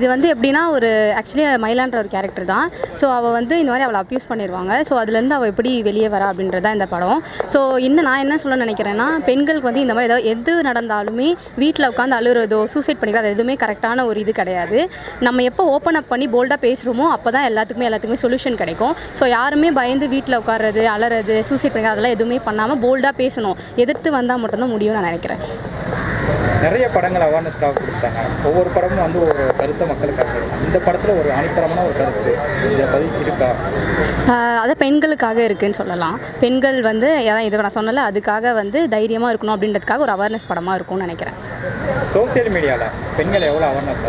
இது வந்து எப்படின்னா ஒரு ஆக்சுவலி மயிலான்ற ஒரு கேரக்டர் தான் ஸோ அவள் வந்து இந்த மாதிரி அவளை அப்யூஸ் பண்ணிடுவாங்க ஸோ அதுலேருந்து அவள் எப்படி வெளியே வரா அப்படின்றது தான் இந்த படம் ஸோ இன்னும் நான் என்ன சொல்ல நினைக்கிறேன்னா பெண்களுக்கு வந்து இந்த மாதிரி ஏதாவது எது நடந்தாலுமே வீட்டில் உட்காந்து அழுகிறதோ சூசைட் பண்ணிக்கிறது அது எதுவுமே கரெக்டான ஒரு இது கிடையாது நம்ம எப்போ ஓப்பன் அப் பண்ணி போல்டாக பேசுகிறோமோ அப்போ தான் எல்லாத்துக்குமே எல்லாத்துக்குமே சொல்யூஷன் கிடைக்கும் ஸோ யாருமே பயந்து வீட்டில் உட்கார்றது அலறது சூசைட் பண்ணிக்கிறது அதெல்லாம் எதுவுமே பண்ணாமல் போல்டாக பேசணும் எதிர்த்து வந்தால் மட்டும்தான் முடியும்னு நான் நினைக்கிறேன் நிறைய படங்கள் அவேர்னஸ்க்காக கொடுத்தாங்க ஒவ்வொரு படமும் வந்து ஒரு கருத்தை மக்களுக்காக இருக்கும். இந்த படத்தில் ஒரு அணித்தரமான ஒரு கருத்து இதை பதிவு இருக்கா ஆஹ் அது பெண்களுக்காக இருக்குன்னு சொல்லலாம் பெண்கள் வந்து அதான் இது நான் சொன்னல அதுக்காக வந்து தைரியமாக இருக்கணும் அப்படின்றதுக்காக ஒரு அவேர்னஸ் படமாக இருக்கும்னு நினைக்கிறேன் சோசியல் மீடியாவில் பெண்கள் எவ்வளோ அவேர்னஸ்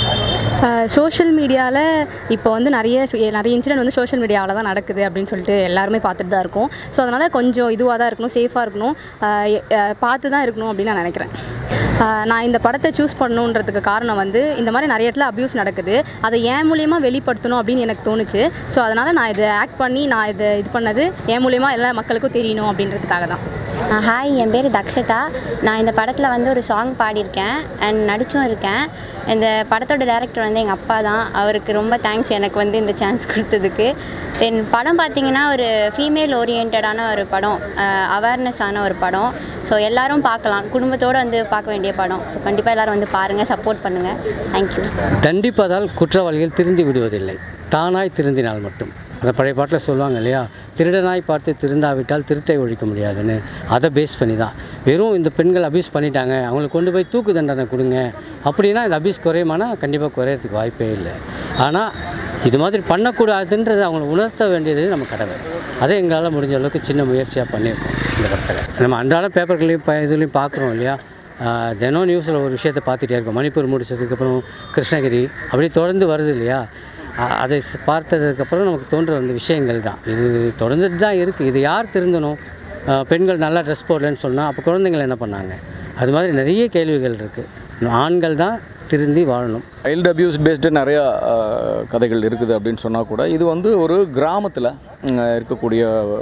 சோஷியல் மீடியாவில் இப்போ வந்து நிறைய சு- நிறைய இன்சிடென்ட் வந்து சோஷியல் மீடியாவில் தான் நடக்குது அப்படின்னு சொல்லிட்டு எல்லாருமே பார்த்துட்டு தான் இருக்கோம் ஸோ அதனால் கொஞ்சம் இதுவாக தான் இருக்கணும் சேஃபாக இருக்கணும் ஆஹ் எ- ஆஹ் பார்த்து தான் இருக்கணும் அப்படின்னு நான் நினைக்கிறேன் ஆஹ் நான் இந்த படத்தை சூஸ் பண்ணணுன்றதுக்கு காரணம் வந்து இந்த மாதிரி நிறைய இடத்துல அப்யூஸ் நடக்குது அதை என் மூலியமாக வெளிப்படுத்தணும் அப்படின்னு எனக்கு தோணுச்சு ஸோ அதனால் நான் இதை ஆக்ட் பண்ணி நான் இதை இது பண்ணது என் மூலியமா எல்லா மக்களுக்கும் தெரியணும் அப்படின்றதுக்காக தான் ஹாய் என் பேர் தக்ஷதா நான் இந்த படத்தில் வந்து ஒரு சாங் பாடியிருக்கேன் அண்ட் நடிச்சும் இருக்கேன் இந்த படத்தோட டைரக்டர் வந்து எங்கள் அப்பா தான் அவருக்கு ரொம்ப தேங்க்ஸ் எனக்கு வந்து இந்த சான்ஸ் கொடுத்ததுக்கு தென் படம் பார்த்தீங்கன்னா ஒரு ஃபீமேல் ஓரியன்டான ஒரு படம் அவேர்னஸ் ஆன ஒரு படம் ஸோ எல்லாரும் பார்க்கலாம் குடும்பத்தோடு வந்து பார்க்க வேண்டிய படம் ஸோ கண்டிப்பாக எல்லாரும் வந்து பாருங்கள் சப்போர்ட் பண்ணுங்கள் தேங்க்யூ தண்டிப்பதால் குற்றவாளிகள் திருந்தி விடுவதில்லை தானாய் திருந்தினால் மட்டும் அந்த பழைய பாட்டில் சொல்லுவாங்க இல்லையா திருடனாய் பார்த்து திருந்தாவிட்டால் திருட்டை ஒழிக்க முடியாதுன்னு அதை பேஸ் பண்ணி தான் வெறும் இந்த பெண்கள் அபியூஸ் பண்ணிட்டாங்க அவங்களுக்கு கொண்டு போய் தூக்கு தண்டனை கொடுங்க அப்படின்னா இந்த அபியூஸ் குறையுமானா கண்டிப்பாக குறையறதுக்கு வாய்ப்பே இல்லை ஆனால் இது மாதிரி பண்ணக்கூடாதுன்றதை அவங்களை உணர்த்த வேண்டியது நம்ம கடமை அதை எங்களால் முடிஞ்ச அளவுக்கு சின்ன முயற்சியாக பண்ணியிருக்கோம் இந்த படத்தில் நம்ம அன்றாட பேப்பர்களையும் ப இதுலேயும் பார்க்குறோம் இல்லையா ஆஹ் தினம் நியூஸில் ஒரு விஷயத்தை பார்த்துட்டே இருக்கோம் மணிப்பூர் முடிச்சதுக்கப்புறம் கிருஷ்ணகிரி அப்படி தொடர்ந்து வருது இல்லையா அ- அதை ஸ்- பார்த்ததுக்கப்புறம் நமக்கு தோன்ற அந்த விஷயங்கள் தான் இது தொடர்ந்துட்டு தான் இருக்குது இது யார் திருந்தணும் ஆஹ் பெண்கள் நல்லா ட்ரெஸ் போடலன்னு சொன்னால் அப்போ குழந்தைங்கள் என்ன பண்ணாங்க அது மாதிரி நிறைய கேள்விகள் இருக்குது ஆண்கள் தான் திருந்தி வாழணும் சைல்டு அபியூஸ் பேஸ்டு நிறையா அஹ், கதைகள் இருக்குது அப்படின்னு சொன்னால் கூட இது வந்து ஒரு கிராமத்தில் இருக்கக்கூடிய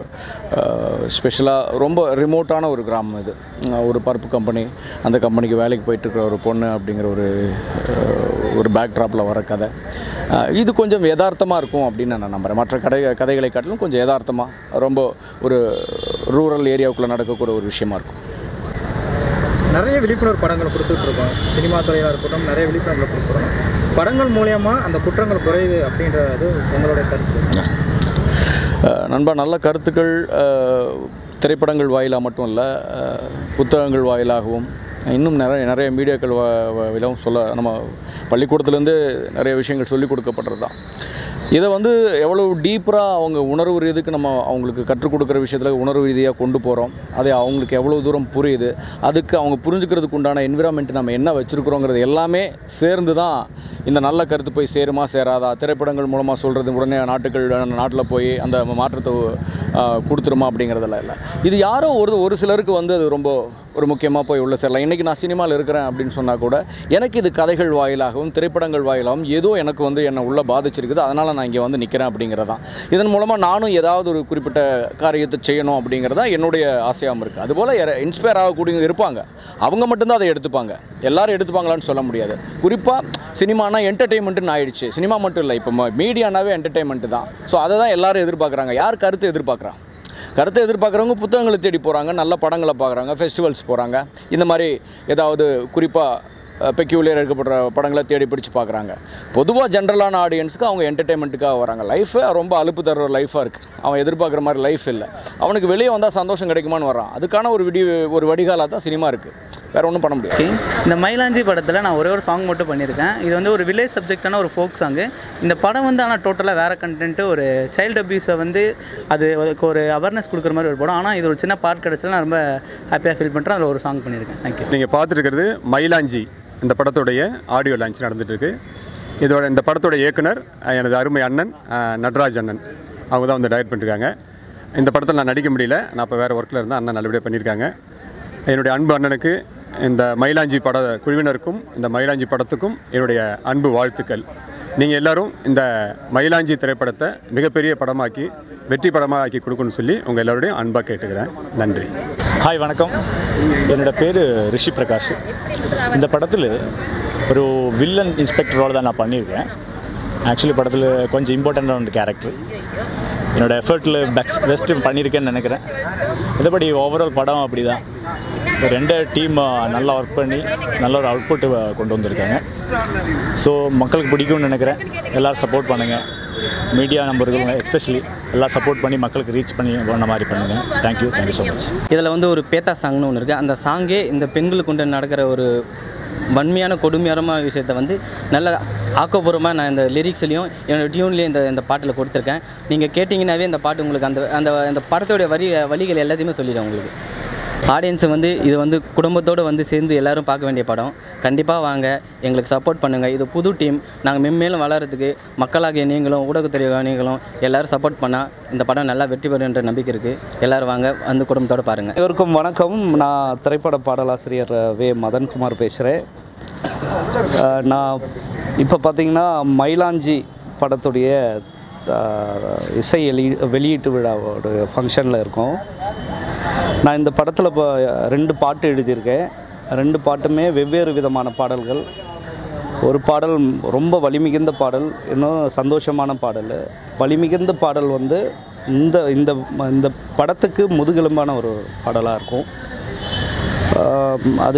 ஸ்பெஷலாக ரொம்ப ரிமோட்டான ஒரு கிராமம் இது உம், ஒரு பருப்பு கம்பெனி அந்த கம்பெனிக்கு வேலைக்கு போயிட்டு இருக்கிற ஒரு பொண்ணு அப்படிங்கிற ஒரு அஹ், ஒரு பேக்ட்ராப்பில் வர கதை அஹ், இது கொஞ்சம் யதார்த்தமாக இருக்கும் அப்படின்னு நான் நம்புகிறேன் மற்ற கதை கதைகளை காட்டிலும் கொஞ்சம் யதார்த்தமாக ரொம்ப ஒரு ரூரல் ஏரியாவுக்குள்ளே நடக்கக்கூடிய ஒரு விஷயமா இருக்கும் நிறைய விழிப்புணர்வு படங்கள் கொடுத்துட்டு இருக்கோம் சினிமா துறையாக இருக்கட்டும் நிறைய விழிப்புணர்வு கொடுக்குறோம் படங்கள் மூலயமா அந்த குற்றங்கள் குறையுது அப்படின்றது உங்களுடைய கருத்து அஹ் நண்பா நல்ல கருத்துக்கள் அஹ், திரைப்படங்கள் வாயிலாக மட்டும் இல்லை அஹ், புத்தகங்கள் வாயிலாகவும் இன்னும் நிறைய நிறைய மீடியாக்கள் வா வாயிலாகவும் சொல்ல நம்ம பள்ளிக்கூடத்துலேருந்து நிறைய விஷயங்கள் சொல்லிக் கொடுக்கப்படுறது தான் இதை வந்து எவ்வளோ டீப்பராக அவங்க உணர்வு ரீதிக்கு நம்ம அவங்களுக்கு கற்றுக் கொடுக்குற விஷயத்தில் உணர்வு ரீதியாக கொண்டு போகிறோம் அதை அவங்களுக்கு எவ்வளோ தூரம் புரியுது அதுக்கு அவங்க புரிஞ்சுக்கிறதுக்கு உண்டான என்விரான்மெண்ட் நம்ம என்ன வச்சுருக்குறோங்கிறது எல்லாமே சேர்ந்து தான் இந்த நல்ல கருத்து போய் சேருமா சேராதா திரைப்படங்கள் மூலமாக சொல்கிறது உடனே நாட்டுகள் நாட்டில் போய் அந்த மாற்றத்தை ஆஹ், கொடுத்துருமா அப்படிங்கிறதெல்லாம் இல்லை இது யாரோ ஒரு ஒரு சிலருக்கு வந்து அது ரொம்ப ஒரு முக்கியமாக போய் உள்ள சேரலாம் இன்றைக்கி நான் சினிமாவில் இருக்கிறேன் அப்படின்னு சொன்னால் கூட எனக்கு இது கதைகள் வாயிலாகவும் திரைப்படங்கள் வாயிலாகவும் ஏதோ எனக்கு வந்து என்னை உள்ள பாதிச்சிருக்குது அதனால் நான் இங்கே வந்து நிற்கிறேன் அப்படிங்கிறது தான் இதன் மூலமாக நானும் ஏதாவது ஒரு குறிப்பிட்ட காரியத்தை செய்யணும் அப்படிங்கிறது தான் என்னுடைய ஆசையாகவும் இருக்குது அதுபோல் இன்ஸ்பயர் ஆகக்கூடியவங்க இருப்பாங்க அவங்க மட்டும்தான் அதை எடுத்துப்பாங்க எல்லாரும் எடுத்துப்பாங்களான்னு சொல்ல முடியாது குறிப்பாக சினிமானா என்டர்டெயின்மெண்ட்டுன்னு ஆயிடுச்சு சினிமா மட்டும் இல்லை இப்போ மீடியானாவே என்டர்டெயின்மெண்ட் தான் ஸோ அதை தான் எல்லாரும் எதிர்பார்க்குறாங்க யார் கருத்து எதிர்பார்க்குறா கருத்தை எதிர்பார்க்குறவங்க புத்தகங்களை தேடி போகிறாங்க நல்ல படங்களை பார்க்குறாங்க ஃபெஸ்டிவல்ஸ் போகிறாங்க இந்த மாதிரி ஏதாவது குறிப்பாக பெக்யூலியர் எடுக்கப்படுற படங்களை தேடி பிடிச்சு பார்க்குறாங்க பொதுவாக ஜென்ரலான ஆடியன்ஸுக்கு அவங்க என்டர்டெயின்மெண்ட்டுக்காக வராங்க லைஃபு ரொம்ப அலுப்பு தர ஒரு லைஃபாக இருக்குது அவன் எதிர்பார்க்குற மாதிரி லைஃப் இல்லை அவனுக்கு வெளியே வந்தால் சந்தோஷம் கிடைக்குமான்னு வரான் அதுக்கான ஒரு விடி ஒரு வடிகாலாக தான் சினிமா இருக்குது வேறு ஒன்றும் பண்ண முடியாது இந்த மயிலாஞ்சி படத்தில் நான் ஒரே ஒரு சாங் மட்டும் பண்ணியிருக்கேன் இது வந்து ஒரு வில்லேஜ் சப்ஜெக்டான ஒரு ஃபோக் சாங்கு இந்த படம் வந்து ஆனால் டோட்டலாக வேறு கண்டென்ட்டு ஒரு சைல்டு அபியூஸை வந்து அது அதுக்கு ஒரு அவேர்னஸ் கொடுக்குற மாதிரி ஒரு படம் ஆனால் இது ஒரு சின்ன பார்ட் கிடச்சல நான் ரொம்ப ஹாப்பியாக ஃபீல் பண்ணுறேன் அதில் ஒரு சாங் பண்ணியிருக்கேன் தேங்க்யூ நீங்கள் பார்த்துருக்கிறது மயிலாஞ்சி இந்த படத்துடைய ஆடியோ லான்ச் நடந்துட்டுருக்கு இதோட இந்த படத்தோட இயக்குனர் அஹ், எனது அருமை அண்ணன் அஹ், நடராஜ் அண்ணன் அவங்க தான் வந்து டைரக்ட் பண்ணிருக்காங்க இந்த படத்தில் நான் நடிக்க முடியல நான் இப்போ வேறு ஒர்க்கில் இருந்தேன் அண்ணன் நல்லபடியாக பண்ணியிருக்காங்க என்னுடைய அன்பு அண்ணனுக்கு இந்த மயிலாஞ்சி பட குழுவினருக்கும் இந்த மயிலாஞ்சி படத்துக்கும் என்னுடைய அன்பு வாழ்த்துக்கள் நீங்கள் எல்லாரும் இந்த மயிலாஞ்சி திரைப்படத்தை மிகப்பெரிய படமாக்கி வெற்றி படமாக ஆக்கி கொடுக்கணும்னு சொல்லி உங்கள் எல்லாரோடையும் அன்பாக கேட்டுக்கிறேன் நன்றி ஹாய் வணக்கம் என்னோட பேர் ரிஷி பிரகாஷ் இந்த படத்தில் ஒரு வில்லன் இன்ஸ்பெக்டர் ரோல் தான் நான் பண்ணியிருக்கேன் ஆக்சுவலி படத்தில் கொஞ்சம் இம்பார்ட்டண்ட்டான ஒரு கேரக்டர் என்னோடய எஃபர்ட்டில் பெஸ்ட் பெஸ்ட்டு பண்ணியிருக்கேன்னு நினைக்கிறேன் மற்றபடி ஓவரால் படம் அப்படி தான் ரெண்டு டீம் நல்லா ஒர்க் பண்ணி நல்ல ஒரு அவுட்புட் கொண்டு வந்திருக்காங்க ஸோ மக்களுக்கு பிடிக்கும்னு நினைக்கிறேன் எல்லோரும் சப்போர்ட் பண்ணுங்கள் மீடியா நம்பர்கள் எஸ்பெஷலி எல்லாம் சப்போர்ட் பண்ணி மக்களுக்கு ரீச் பண்ணி பண்ண மாதிரி பண்ணுங்கள் தேங்க்யூ தேங்க்யூ ஸோ மச் இதில் வந்து ஒரு பேத்தா சாங்னு ஒன்று இருக்குது அந்த சாங்கே இந்த பெண்களுக்கு உண்டு நடக்கிற ஒரு வன்மையான கொடுமையான விஷயத்த வந்து நல்ல ஆக்கப்பூர்வமாக நான் இந்த லிரிக்ஸ்லையும் என்னோடய டியூன்லேயும் இந்த இந்த பாட்டில் கொடுத்துருக்கேன் நீங்கள் கேட்டிங்கனாவே இந்த பாட்டு உங்களுக்கு அந்த அந்த அந்த படத்தோடைய வரி வழிகள் எல்லாத்தையுமே சொல்லிடும் உங்களுக்கு ஆடியன்ஸை வந்து இது வந்து குடும்பத்தோடு வந்து சேர்ந்து எல்லாரும் பார்க்க வேண்டிய படம் கண்டிப்பாக வாங்க எங்களுக்கு சப்போர்ட் பண்ணுங்கள் இது புது டீம் நாங்கள் மென்மேலும் வளர்கிறதுக்கு மக்களாகிய நீங்களும் ஊடகத்துறை நீங்களும் எல்லாரும் சப்போர்ட் பண்ணால் இந்த படம் நல்லா வெற்றி பெறுன்ற நம்பிக்கை இருக்குது எல்லோரும் வாங்க வந்து குடும்பத்தோடு பாருங்கள் அனைவருக்கும் வணக்கம் நான் திரைப்பட பாடலாசிரியர் வே மதன்குமார் பேசுகிறேன் நான் இப்போ பார்த்தீங்கன்னா மயிலாஞ்சி படத்துடைய அஹ், இசை வெளி வெளியீட்டு விழாவோட ஃபங்க்ஷனில் இருக்கோம் நான் இந்த படத்தில் இப்போ ரெண்டு பாட்டு எழுதியிருக்கேன் ரெண்டு பாட்டுமே வெவ்வேறு விதமான பாடல்கள் ஒரு பாடல் ரொம்ப வலிமிகுந்த பாடல் இன்னும் சந்தோஷமான பாடல் வலிமிகுந்த பாடல் வந்து இந்த இந்த இந்த படத்துக்கு முதுகெலும்பான ஒரு பாடலாக இருக்கும் ஆம், அது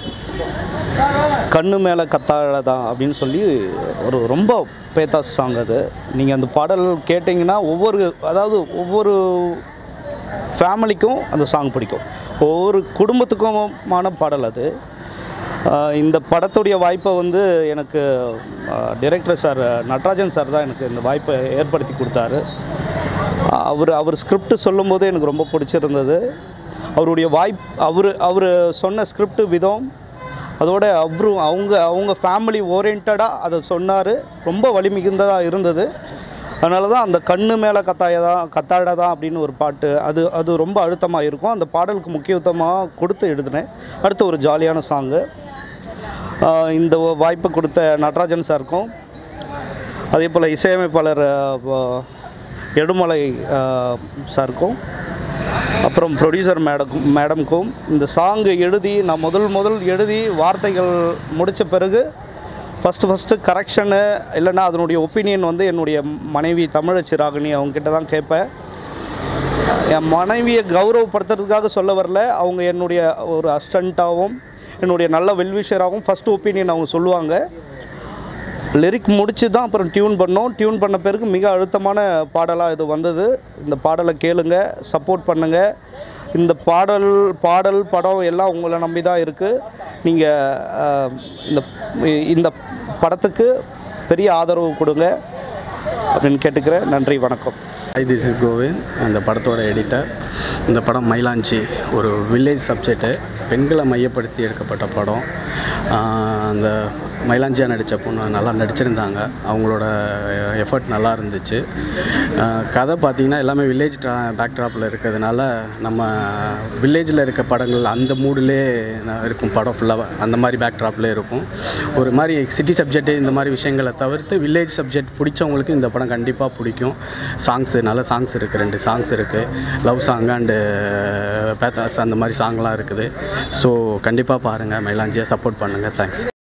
கண்ணு மேலே கத்தாழதான் அப்படின்னு சொல்லி ஒரு ரொம்ப பேத்தா சாங் அது நீங்கள் அந்த பாடல் கேட்டிங்கன்னா ஒவ்வொரு அதாவது ஒவ்வொரு ஃபேமிலிக்கும் அந்த சாங் பிடிக்கும் ஒவ்வொரு குடும்பத்துக்குமான பாடல் அது ஆஹ் இந்த படத்துடைய வாய்ப்பை வந்து எனக்கு டைரக்டர் சார் நடராஜன் சார் தான் எனக்கு இந்த வாய்ப்பை ஏற்படுத்தி கொடுத்தாரு அவர் அவர் ஸ்கிரிப்ட் சொல்லும்போது எனக்கு ரொம்ப பிடிச்சிருந்தது அவருடைய வாய்ப் அவர் அவர் சொன்ன ஸ்கிரிப்ட் விதம் அதோட அவரும் அவங்க அவங்க ஃபேமிலி ஓரியன்டாக அதை சொன்னார் ரொம்ப வலிமிகுந்ததாக இருந்தது அதனால தான் அந்த கண்ணு மேலே கத்தாயதான் கத்தாழதான் அப்படின்னு ஒரு பாட்டு அது அது ரொம்ப அழுத்தமாக இருக்கும் அந்த பாடலுக்கு முக்கியத்துவமாக கொடுத்து எழுதினேன் அடுத்து ஒரு ஜாலியான சாங்கு இந்த வாய்ப்பை கொடுத்த நடராஜன் சாருக்கும் அதே போல் இசையமைப்பாளர் அஹ், எடுமலை அஹ், சாருக்கும் அப்புறம் ப்ரொடியூசர் மேடக்கும் மேடம்க்கும் இந்த சாங்கு எழுதி நான் முதல் முதல் எழுதி வார்த்தைகள் முடித்த பிறகு ஃபஸ்ட்டு ஃபஸ்ட்டு கரெக்ஷனு இல்லைன்னா அதனுடைய ஒப்பீனியன் வந்து என்னுடைய மனைவி தமிழச்சி ராகினி அவங்கக்கிட்ட தான் கேட்பேன் என் மனைவியை கௌரவப்படுத்துறதுக்காக சொல்ல வரல அவங்க என்னுடைய ஒரு அஸ்டண்ட்டாகவும் என்னுடைய நல்ல வெல்விஷராகவும் ஃபஸ்ட்டு ஒப்பீனியன் அவங்க சொல்லுவாங்க லிரிக் முடிச்சு தான் அப்புறம் டியூன் பண்ணோம் டியூன் பண்ண பிறகு மிக அழுத்தமான பாடலாக இது வந்தது இந்த பாடலை கேளுங்க சப்போர்ட் பண்ணுங்கள் இந்த பாடல் பாடல் படம் எல்லாம் உங்களை நம்பி தான் இருக்குது நீங்கள் இந்த இந்த படத்துக்கு பெரிய ஆதரவு கொடுங்க அப்படின்னு கேட்டுக்கிறேன் நன்றி வணக்கம் ஹை திஸ் இஸ் கோவிந்த் அந்த படத்தோட எடிட்டர் இந்த படம் மயிலாஞ்சி ஒரு வில்லேஜ் சப்ஜெக்ட்டு பெண்களை மையப்படுத்தி எடுக்கப்பட்ட படம் ஆஹ் அந்த மயிலாஞ்சியா நடித்த பொண்ணு நல்லா நடிச்சிருந்தாங்க அவங்களோட எஃபர்ட் நல்லா இருந்துச்சு ஆஹ் கதை பார்த்திங்கன்னா எல்லாமே வில்லேஜ் பேக்ட்ராப்பில் இருக்கிறதுனால நம்ம வில்லேஜில் இருக்க படங்கள் அந்த மூடிலே இருக்கும் படம் ஃபுல்லாக அந்த மாதிரி பேக்ட்ராப்லேயே இருக்கும் ஒரு மாதிரி சிட்டி சப்ஜெக்ட் இந்த மாதிரி விஷயங்களை தவிர்த்து வில்லேஜ் சப்ஜெக்ட் பிடிச்சவங்களுக்கு இந்த படம் கண்டிப்பாக பிடிக்கும் சாங்ஸு நல்ல சாங்ஸ் இருக்குது ரெண்டு சாங்ஸ் இருக்குது லவ் சாங் அண்டு பேத்தாஸ் அந்த மாதிரி சாங்லாம் இருக்குது ஸோ கண்டிப்பாக பாருங்கள் மயிலாஞ்சியை சப்போர்ட் பண்ணுங்கள் தேங்க்ஸ்